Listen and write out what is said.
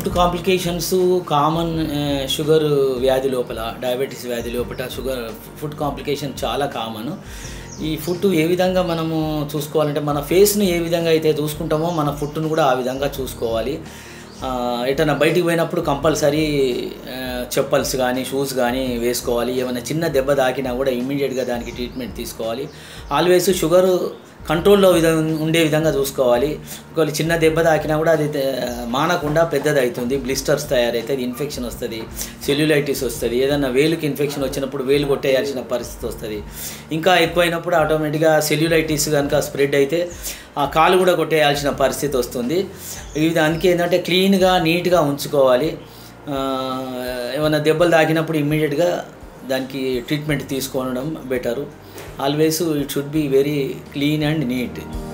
food complications common sugar వ్యాధి లోపల diabetes వ్యాధి లోపల షుగర్ ఫుడ్ కాంప్లికేషన్ చాలా కామన్ ఈ ఫుడ్ ఏ విధంగా మనము చూసుకోవాలంటే మన ఫేస్ని ఏ విధంగా అయితే చూసుకుంటామో మన ఫుడ్ను కూడా ఆ విధంగా చూసుకోవాలి ఆ, ఎటన్నా బయటికి పోయినప్పుడు కంపల్సరీ చెప్పల్స్ కానీ షూస్ కానీ వేసుకోవాలి ఏమైనా చిన్న దెబ్బ తాకినా కూడా ఇమీడియట్గా దానికి ట్రీట్మెంట్ తీసుకోవాలి ఆల్వేస్ షుగర్ కంట్రోల్లో విధ ఉండే విధంగా చూసుకోవాలి ఒకవేళ చిన్న దెబ్బ తాకినా కూడా అది తే- మానకుండా పెద్దది అవుతుంది బ్లిస్టర్స్ తయారవుతుంది ఇన్ఫెక్షన్ వస్తుంది సెల్యులైటిస్ వస్తుంది ఏదన్నా వేలుకి ఇన్ఫెక్షన్ వచ్చినప్పుడు వేలు కొట్టేయాల్సిన పరిస్థితి వస్తుంది ఇంకా ఎక్కువైనప్పుడు ఆటోమేటిక్గా సెల్యులైటిస్ కనుక స్ప్రెడ్ అయితే ఆ కాలు కూడా కొట్టేయాల్సిన పరిస్థితి వస్తుంది ఇది అందుకే ఏంటంటే క్లీన్గా నీట్గా ఉంచుకోవాలి ఆ, ఏమైనా దెబ్బలు తాకినప్పుడు ఇమ్మీడియట్గా దానికి ట్రీట్మెంట్ తీసుకోవడం better always it should be very clean and neat